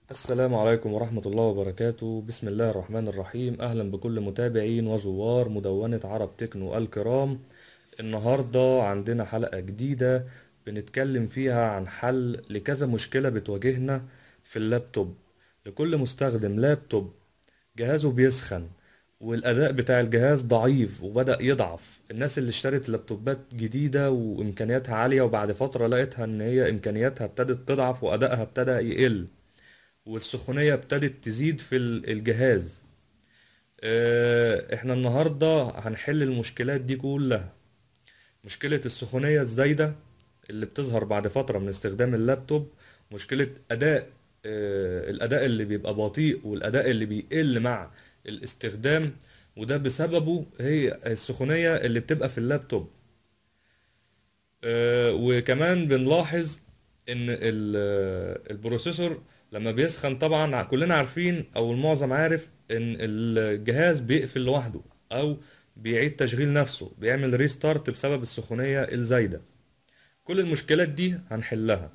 السلام عليكم ورحمة الله وبركاته بسم الله الرحمن الرحيم أهلا بكل متابعين وزوار مدونة عرب تكنو الكرام النهاردة عندنا حلقة جديدة بنتكلم فيها عن حل لكذا مشكلة بتواجهنا في اللابتوب لكل مستخدم لابتوب جهازه بيسخن والأداء بتاع الجهاز ضعيف وبدأ يضعف الناس اللي اشترت لابتوبات جديدة وإمكانياتها عالية وبعد فترة لقيتها إن هي إمكانياتها ابتدت تضعف وأدائها ابتدى يقل والسخونية ابتدت تزيد في ال- الجهاز آه، احنا النهاردة هنحل المشكلات دي كلها مشكلة السخونية الزايدة اللي بتظهر بعد فترة من استخدام اللابتوب مشكلة أداء آه، الأداء اللي بيبقى بطيء والأداء اللي بيقل مع الاستخدام وده بسببه هي السخونية اللي بتبقى في اللابتوب آه، وكمان بنلاحظ ان ال- آه، البروسيسور لما بيسخن طبعا كلنا عارفين او المعظم عارف ان الجهاز بيقفل لوحده او بيعيد تشغيل نفسه بيعمل ريستارت بسبب السخونية الزايدة كل المشكلات دي هنحلها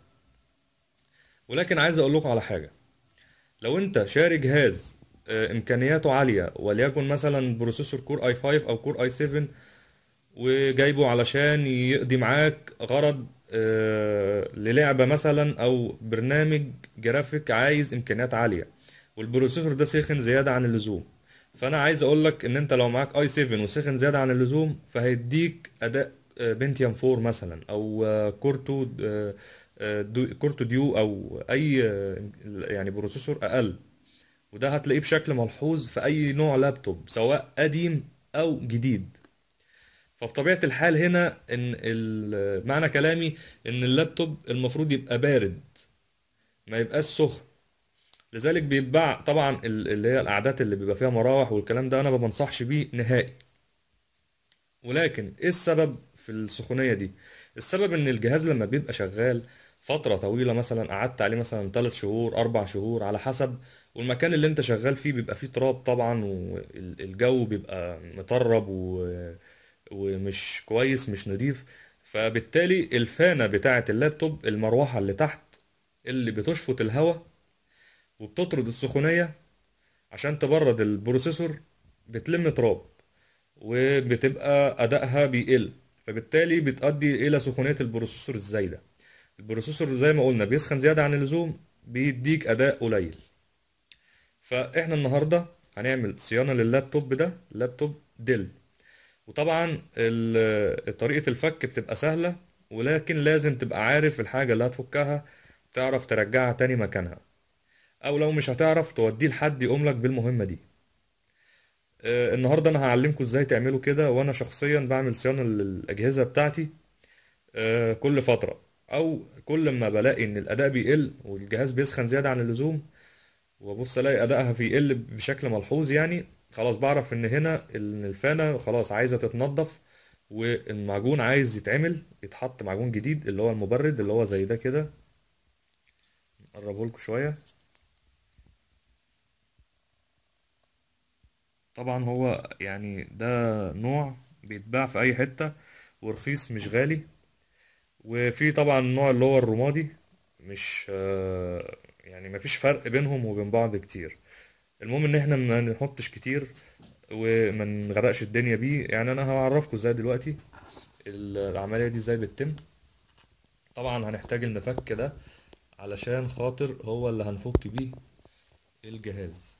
ولكن عايز اقول لكم على حاجة لو انت شاري جهاز آه، امكانياته عالية وليكن مثلا بروسيسور كور اي 5 او كور اي 7 وجايبه علشان يقضي معاك غرض آه، للعبة مثلا او برنامج جرافيك عايز امكانيات عالية والبروسيسور ده سخن زيادة عن اللزوم فانا عايز اقول لك ان انت لو معاك اي 7 وسخن زيادة عن اللزوم فهيديك اداء بنتيوم 4 مثلا او آه، كورتو آه، آه، دو- كورتو ديو او اي آه، يعني بروسيسور اقل وده هتلاقيه بشكل ملحوظ في اي نوع لابتوب سواء قديم او جديد فبطبيعة الحال هنا ان ال- معنى كلامي ان اللابتوب المفروض يبقى بارد ما يبقاش سخن لذلك بيتباع طبعا ال- اللي هي القعدات اللي بيبقى فيها مراوح والكلام ده انا ما بنصحش بيه نهائي ولكن ايه السبب في السخونية دي السبب ان الجهاز لما بيبقى شغال فترة طويلة مثلا قعدت عليه مثلا 3 شهور 4 شهور على حسب والمكان اللي انت شغال فيه بيبقى فيه تراب طبعا والجو بيبقى مطرب و... ومش كويس مش نضيف فبالتالي الفانة بتاعة اللابتوب المروحة اللي تحت اللي بتشفط الهواء وبتطرد السخونية عشان تبرد البروسيسور بتلم تراب وبتبقى أدائها بيقل فبالتالي بتؤدي إلى سخونية البروسيسور الزايدة البروسيسور زي ما قلنا بيسخن زيادة عن اللزوم بيديك أداء قليل فإحنا النهاردة هنعمل صيانة لللابتوب ده لابتوب ديل وطبعا ال- طريقة الفك بتبقى سهلة ولكن لازم تبقى عارف الحاجة اللي هتفكها تعرف ترجعها تاني مكانها أو لو مش هتعرف توديه لحد يقوم لك بالمهمة دي آه، النهاردة أنا هعلمكم إزاي تعملوا كده وأنا شخصيا بعمل صيانة للأجهزة بتاعتي آه، كل فترة أو كل ما بلاقي إن الأداء بيقل والجهاز بيسخن زيادة عن اللزوم وابص الاقي ادائها بيقل بشكل ملحوظ يعني خلاص بعرف ان هنا ان الفانة خلاص عايزة تتنضف والمعجون عايز يتعمل يتحط معجون جديد اللي هو المبرد اللي هو زي ده كده نقربه لكم شوية طبعا هو يعني ده نوع بيتباع في اي حتة ورخيص مش غالي وفي طبعا النوع اللي هو الرمادي مش آه، يعني مفيش فرق بينهم وبين بعض كتير المهم ان احنا ما نحطش كتير وما نغرقش الدنيا بيه يعني انا هعرفكم ازاي دلوقتي ال- العملية دي ازاي بتتم طبعا هنحتاج المفك ده علشان خاطر هو اللي هنفك بيه الجهاز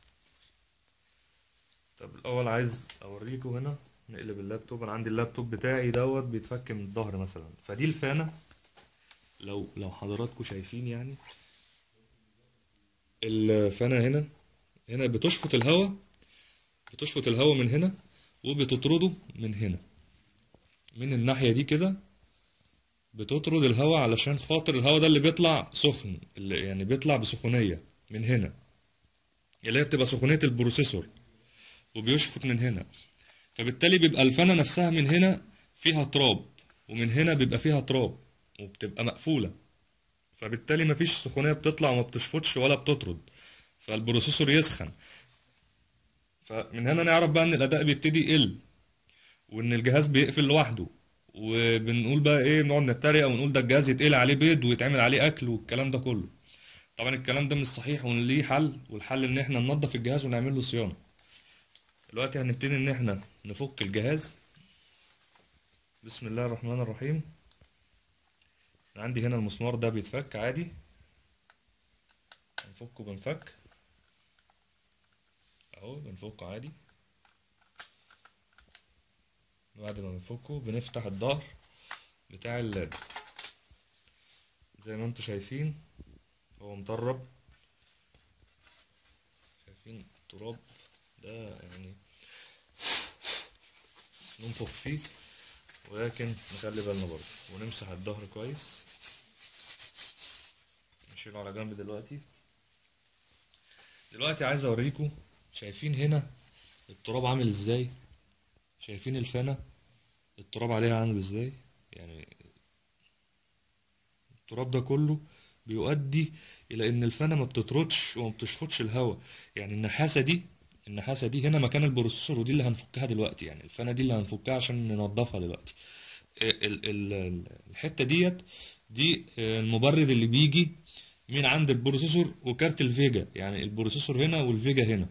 طب الاول عايز اوريكم هنا نقلب اللابتوب انا عندي اللابتوب بتاعي دوت بيتفك من الظهر مثلا فدي الفانة لو لو حضراتكم شايفين يعني الفانة هنا هنا بتشفط الهواء بتشفط الهواء من هنا وبتطرده من هنا من الناحية دي كده بتطرد الهواء علشان خاطر الهواء ده اللي بيطلع سخن اللي يعني بيطلع بسخونية من هنا اللي هي بتبقى سخونية البروسيسور وبيشفط من هنا فبالتالي بيبقى الفانة نفسها من هنا فيها تراب ومن هنا بيبقى فيها تراب وبتبقى مقفولة فبالتالي مفيش سخونية بتطلع وما بتشفطش ولا بتطرد فالبروسيسور يسخن فمن هنا نعرف بقى ان الاداء بيبتدي يقل وان الجهاز بيقفل لوحده وبنقول بقى ايه بنقعد نتريق ونقول ده الجهاز يتقلي عليه بيض ويتعمل عليه اكل والكلام ده كله طبعا الكلام ده مش صحيح وليه حل والحل ان احنا ننظف الجهاز ونعمل له صيانة دلوقتي هنبتدي ان احنا نفك الجهاز بسم الله الرحمن الرحيم عندي هنا المسمار ده بيتفك عادي هنفكه بنفك اهو بنفكه عادي بعد ما بنفكه بنفتح الظهر بتاع اللاب زي ما انتوا شايفين هو مطرب شايفين التراب ده يعني ننفخ فيه ولكن نخلي بالنا برضه ونمسح الظهر كويس نشيله على جنب دلوقتي دلوقتي عايز اوريكم شايفين هنا التراب عامل ازاي شايفين الفانة التراب عليها عامل ازاي يعني التراب ده كله بيؤدي الى ان الفانة ما بتطردش وما بتشفطش الهواء يعني النحاسة دي النحاسة دي هنا مكان البروسيسور ودي اللي هنفكها دلوقتي يعني الفانة دي اللي هنفكها عشان ننضفها دلوقتي ال ال ال الحتة ديت دي المبرد اللي بيجي من عند البروسيسور وكارت الفيجا يعني البروسيسور هنا والفيجا هنا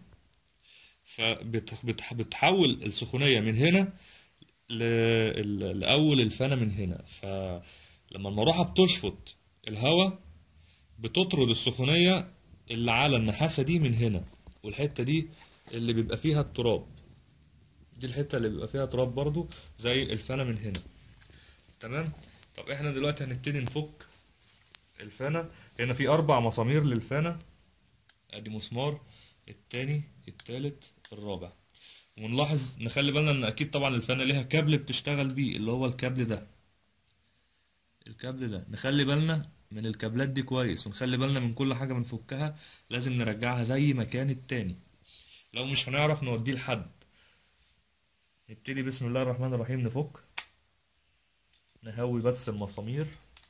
فبتحول السخونية من هنا ل- لأول الفانة من هنا فلما المروحة بتشفط الهواء بتطرد السخونية اللي على النحاسة دي من هنا والحتة دي اللي بيبقى فيها التراب دي الحتة اللي بيبقى فيها تراب برضو زي الفانة من هنا تمام طب احنا دلوقتي هنبتدي نفك الفانة هنا في أربع مسامير للفانة ادي مسمار التاني التالت الرابع ونلاحظ نخلي بالنا ان اكيد طبعا الفانة ليها كابل بتشتغل بيه اللي هو الكابل ده الكابل ده نخلي بالنا من الكابلات دي كويس ونخلي بالنا من كل حاجة بنفكها لازم نرجعها زي ما كانت تاني لو مش هنعرف نوديه لحد نبتدي بسم الله الرحمن الرحيم نفك نهوي بس المسامير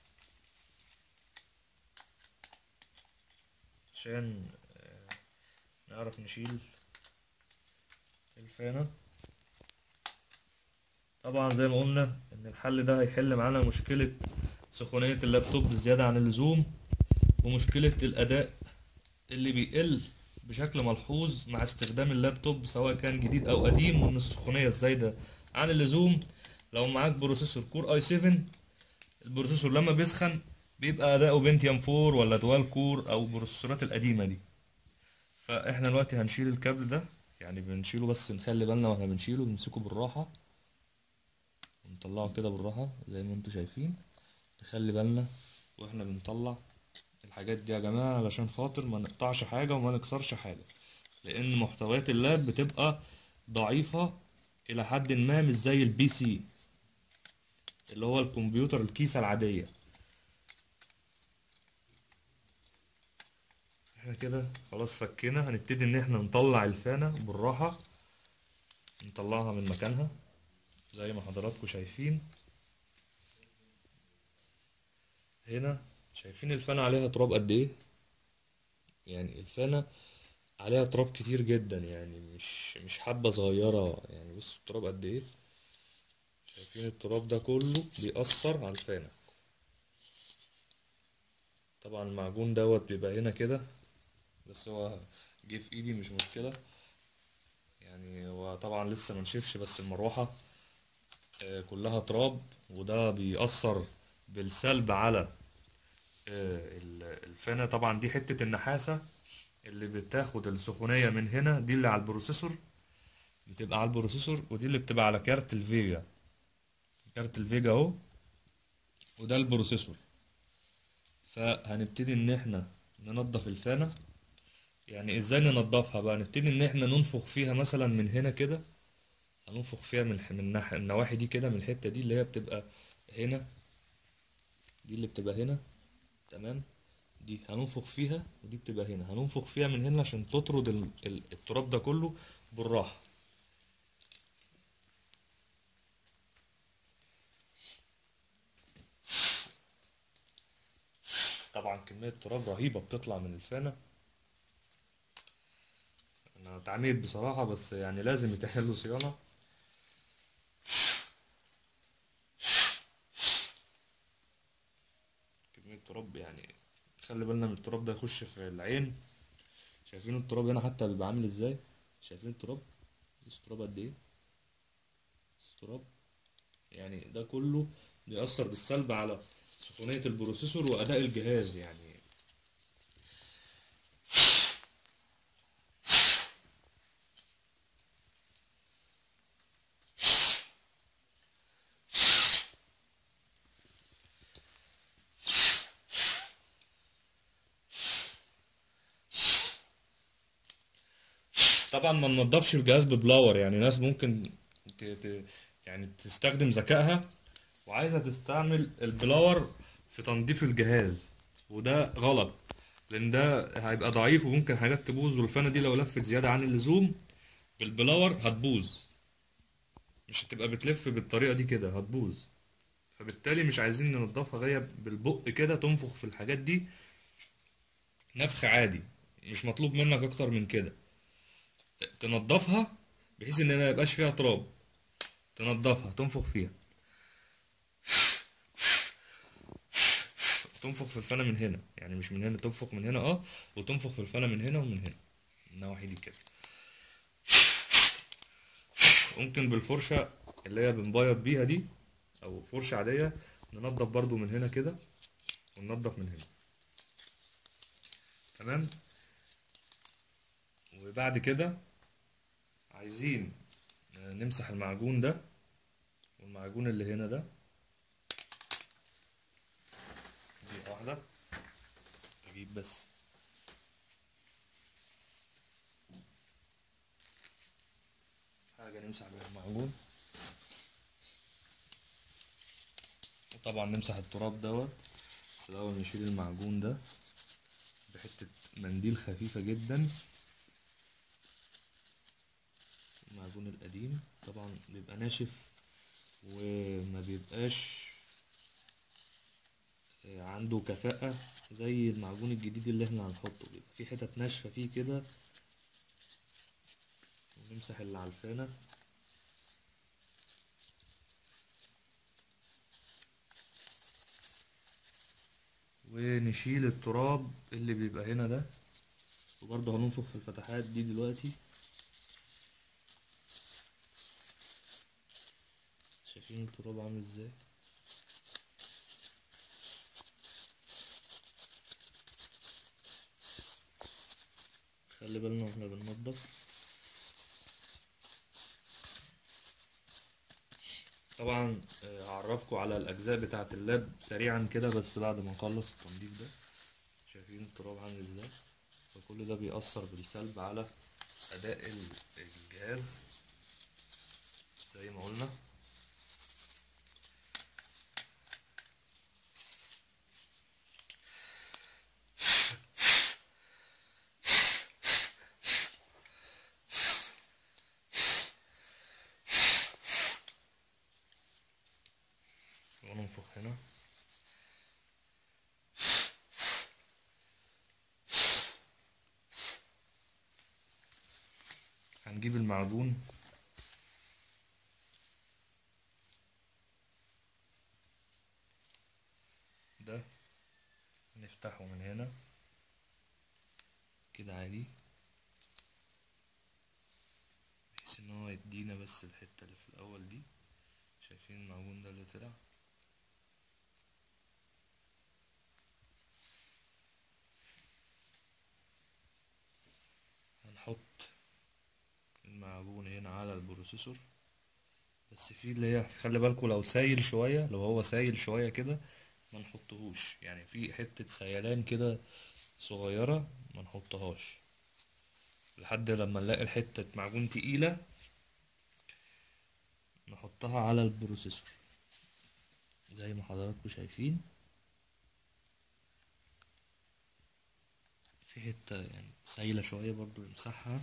عشان آه، نعرف نشيل الفانة طبعا زي ما قلنا ان الحل ده هيحل معانا مشكلة سخونية اللابتوب زيادة عن اللزوم ومشكلة الأداء اللي بيقل بشكل ملحوظ مع استخدام اللابتوب سواء كان جديد أو قديم ومن السخونية الزايدة عن اللزوم لو معاك بروسيسور كور اي 7 البروسيسور لما بيسخن بيبقى أداؤه بنتيوم 4 ولا دوال كور أو البروسيسورات القديمة دي فاحنا دلوقتي هنشيل الكابل ده يعني بنشيله بس نخلي بالنا واحنا بنشيله بنمسكه بالراحة ونطلعه كده بالراحة زي ما انتوا شايفين نخلي بالنا واحنا بنطلع الحاجات دي يا جماعة علشان خاطر ما نقطعش حاجة وما نكسرش حاجة لأن محتويات اللاب بتبقى ضعيفة إلى حد ما مش زي البي سي اللي هو الكمبيوتر الكيسة العادية احنا كده خلاص فكينا هنبتدي ان احنا نطلع الفانة بالراحة نطلعها من مكانها زي ما حضراتكم شايفين هنا شايفين الفانة عليها تراب قد ايه يعني الفانة عليها تراب كتير جدا يعني مش مش حبة صغيرة يعني بص التراب قد ايه شايفين التراب ده كله بيأثر على الفانة طبعا المعجون دوت بيبقى هنا كده بس هو جه في ايدي مش مشكلة يعني هو طبعا لسه منشفش بس المروحة آه، كلها تراب وده بيأثر بالسلب على آه، ال- الفانة طبعا دي حتة النحاسة اللي بتاخد السخونية من هنا دي اللي على البروسيسور بتبقى على البروسيسور ودي اللي بتبقى على كارت الفيجا كارت الفيجا اهو وده البروسيسور فهنبتدي ان احنا ننضف الفانة يعني ازاي ننضفها بقى نبتدي ان احنا ننفخ فيها مثلا من هنا كده هننفخ فيها من من الناح- النواحي دي كده من الحتة دي اللي هي بتبقى هنا دي اللي بتبقى هنا تمام دي هننفخ فيها ودي بتبقى هنا هننفخ فيها من هنا عشان تطرد ال- ال- التراب ده كله بالراحة طبعا كمية تراب رهيبة بتطلع من الفانة انا اتعميت بصراحة بس يعني لازم يتعمل له صيانة كمية تراب يعني خلي بالنا من التراب ده يخش في العين شايفين التراب هنا حتى بيبقى عامل ازاي شايفين التراب بص التراب قد ايه بص التراب يعني ده كله بيأثر بالسلب على سخونية البروسيسور وأداء الجهاز يعني طبعا ما ننضفش الجهاز ببلاور يعني ناس ممكن ت... ت... يعني تستخدم ذكائها وعايزة تستعمل البلاور في تنظيف الجهاز وده غلط لان ده هيبقى ضعيف وممكن حاجات تبوظ والفانة دي لو لفت زيادة عن اللزوم بالبلاور هتبوظ مش هتبقى بتلف بالطريقة دي كده هتبوظ فبالتالي مش عايزين ننضفها غاية بالبق كده تنفخ في الحاجات دي نفخ عادي مش مطلوب منك اكتر من كده تنضفها بحيث ان ما يبقاش فيها تراب تنضفها تنفخ فيها تنفخ في الفانة من هنا يعني مش من هنا تنفخ من هنا اه وتنفخ في الفانة من هنا ومن هنا النواحي دي كده ممكن بالفرشة اللي هي بنبيض بيها دي او فرشة عادية ننضف برضو من هنا كده وننضف من هنا تمام وبعد كده عايزين نمسح المعجون ده والمعجون اللي هنا ده دي واحدة اجيب بس حاجة نمسح بيها المعجون وطبعا نمسح التراب دوت بس الأول نشيل المعجون ده بحتة منديل خفيفة جدا المعجون القديم طبعا بيبقى ناشف وما بيبقاش عنده كفاءة زي المعجون الجديد اللي احنا هنحطه بيبقى في حتت ناشفة فيه كده ونمسح اللي على الفانة ونشيل التراب اللي بيبقى هنا ده وبرضه هننفخ في الفتحات دي دلوقتي شايفين التراب عامل ازاي خلي بالنا واحنا بننضف طبعا آه، هعرفكم على الاجزاء بتاعه اللاب سريعا كده بس بعد ما نخلص التنظيف ده شايفين التراب عامل ازاي فكل ده بيأثر بالسلب على اداء ال- الجهاز زي ما قلنا وننفخ هنا هنجيب المعجون ده نفتحه من هنا كده عادي بحيث ان هو يدينا بس الحتة اللي في الاول دي شايفين المعجون ده اللي طلع هنحط المعجون هنا على البروسيسور بس في اللي هي خلي بالكوا لو سايل شوية لو هو سايل شوية كده ما نحطهوش يعني في حتة سيلان كده صغيرة ما نحطهاش لحد لما نلاقي الحتة معجون تقيلة نحطها على البروسيسور زي ما حضراتكم شايفين في حتة يعني سايلة شوية برضو نمسحها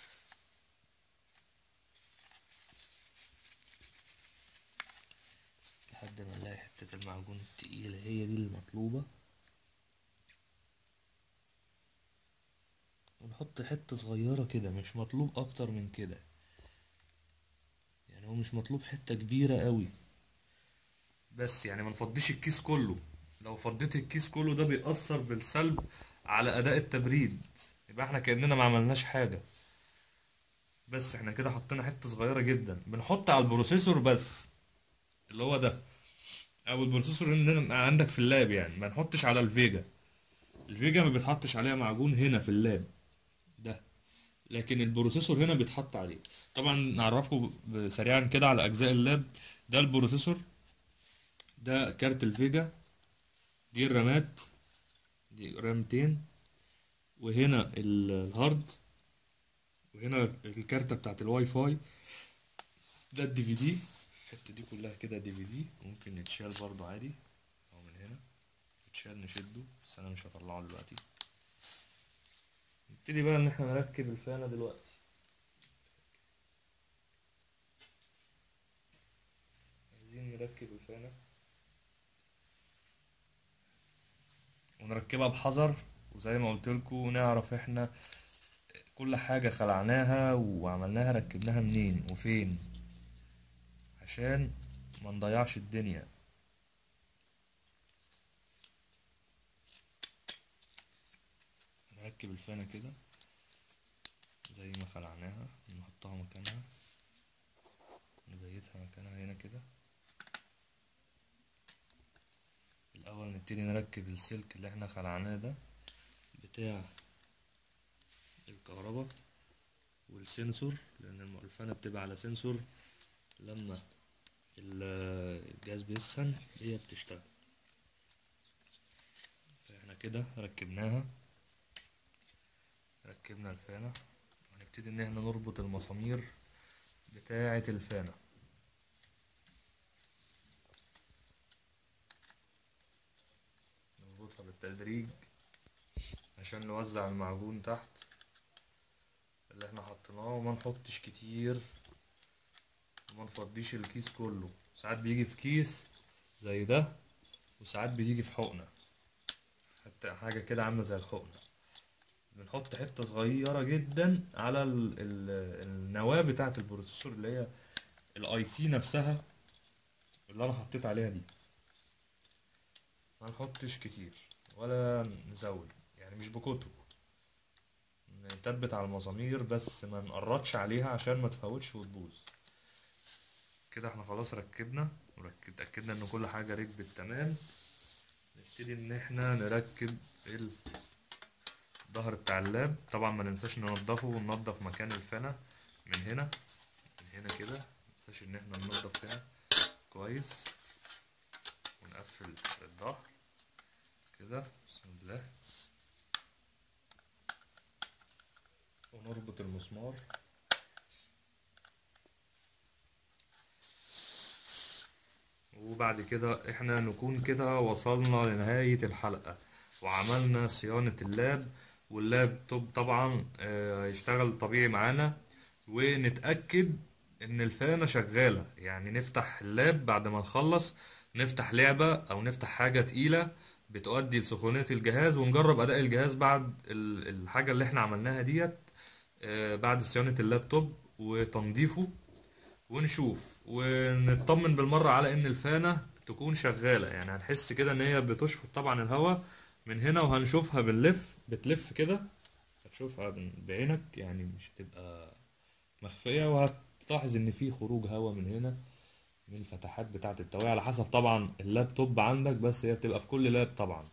لحد ما نلاقي حتة المعجون التقيلة هي دي المطلوبة ونحط حتة صغيرة كده مش مطلوب أكتر من كده يعني هو مش مطلوب حتة كبيرة قوي بس يعني ما نفضيش الكيس كله لو فضيت الكيس كله ده بيأثر بالسلب على أداء التبريد يبقى احنا كأننا ما عملناش حاجة بس احنا كده حطينا حتة صغيرة جدا بنحط على البروسيسور بس اللي هو ده او البروسيسور اللي عندك في اللاب يعني ما نحطش على الفيجا الفيجا ما بيتحطش عليها معجون هنا في اللاب ده لكن البروسيسور هنا بيتحط عليه طبعا نعرفكم ب- سريعا كده على اجزاء اللاب ده البروسيسور ده كارت الفيجا دي الرامات دي رامتين وهنا ال- الهارد وهنا الكارتة بتاعت الواي فاي ده الدي في دي الحتة دي كلها كده دي في دي ممكن يتشال برضو عادي اهو من هنا يتشال نشده بس انا مش هطلعه دلوقتي نبتدي بقى ان احنا نركب الفانة دلوقتي عايزين نركب الفانة ونركبها بحذر وزي ما قلت لكم نعرف احنا كل حاجة خلعناها وعملناها ركبناها منين وفين عشان ما نضيعش الدنيا نركب الفانة كده زي ما خلعناها نحطها مكانها نبيتها مكانها هنا كده الأول نبتدي نركب السلك اللي احنا خلعناه ده بتاع الكهرباء والسنسور لأن الم- الفانة بتبقى على سنسور لما ال- الجهاز بيسخن هي بتشتغل فاحنا كده ركبناها ركبنا الفانة هنبتدي ان احنا نربط المسامير بتاعة الفانة نربطها بالتدريج عشان نوزع المعجون تحت اللي احنا حطيناه وما نحطش كتير وما نفضيش الكيس كله ساعات بيجي في كيس زي ده وساعات بيجي في حقنة حتى حاجة كده عاملة زي الحقنة بنحط حتة صغيرة جدا على ال ال النواة بتاعة البروسيسور اللي هي الاي سي نفسها اللي انا حطيت عليها دي ما نحطش كتير ولا نزود يعني مش بكتر نثبت على المسامير بس ما نقرطش عليها عشان ما تفوتش وتبوظ كده احنا خلاص ركبنا وركب اتأكدنا ان كل حاجة ركبت تمام نبتدي ان احنا نركب الظهر بتاع اللاب طبعا ما ننساش ننضفه وننضف مكان الفانة من هنا من هنا كده ما ننساش ان احنا ننضف هنا كويس ونقفل الظهر كده بسم الله ونربط المسمار وبعد كده احنا نكون كده وصلنا لنهاية الحلقة وعملنا صيانة اللاب واللابتوب طبعا آه، هيشتغل طبيعي معانا ونتأكد ان الفانة شغالة يعني نفتح اللاب بعد ما نخلص نفتح لعبة او نفتح حاجة تقيلة بتؤدي لسخونية الجهاز ونجرب اداء الجهاز بعد ال- الحاجة اللي احنا عملناها ديت آه، بعد صيانة اللابتوب وتنظيفه ونشوف ونطمن بالمرة على ان الفانة تكون شغالة يعني هنحس كده ان هي بتشفط طبعا الهواء من هنا وهنشوفها بنلف بتلف كده هتشوفها بن- بعينك يعني مش هتبقى مخفية وهتلاحظ ان في خروج هواء من هنا من الفتحات بتاعة التوعية على حسب طبعا اللابتوب عندك بس هي بتبقى في كل لاب طبعا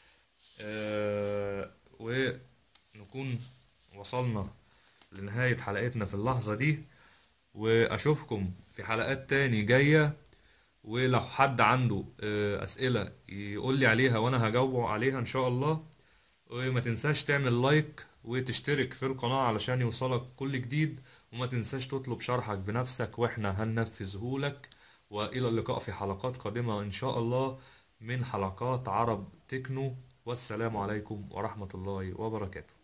آه ونكون وصلنا لنهاية حلقتنا في اللحظة دي واشوفكم في حلقات تاني جاية ولو حد عنده آه، اسئلة يقول لي عليها وانا هجاوبه عليها ان شاء الله وما تنساش تعمل لايك وتشترك في القناة علشان يوصلك كل جديد وما تنساش تطلب شرحك بنفسك واحنا هننفذه لك والى اللقاء في حلقات قادمة ان شاء الله من حلقات عرب تكنو والسلام عليكم ورحمة الله وبركاته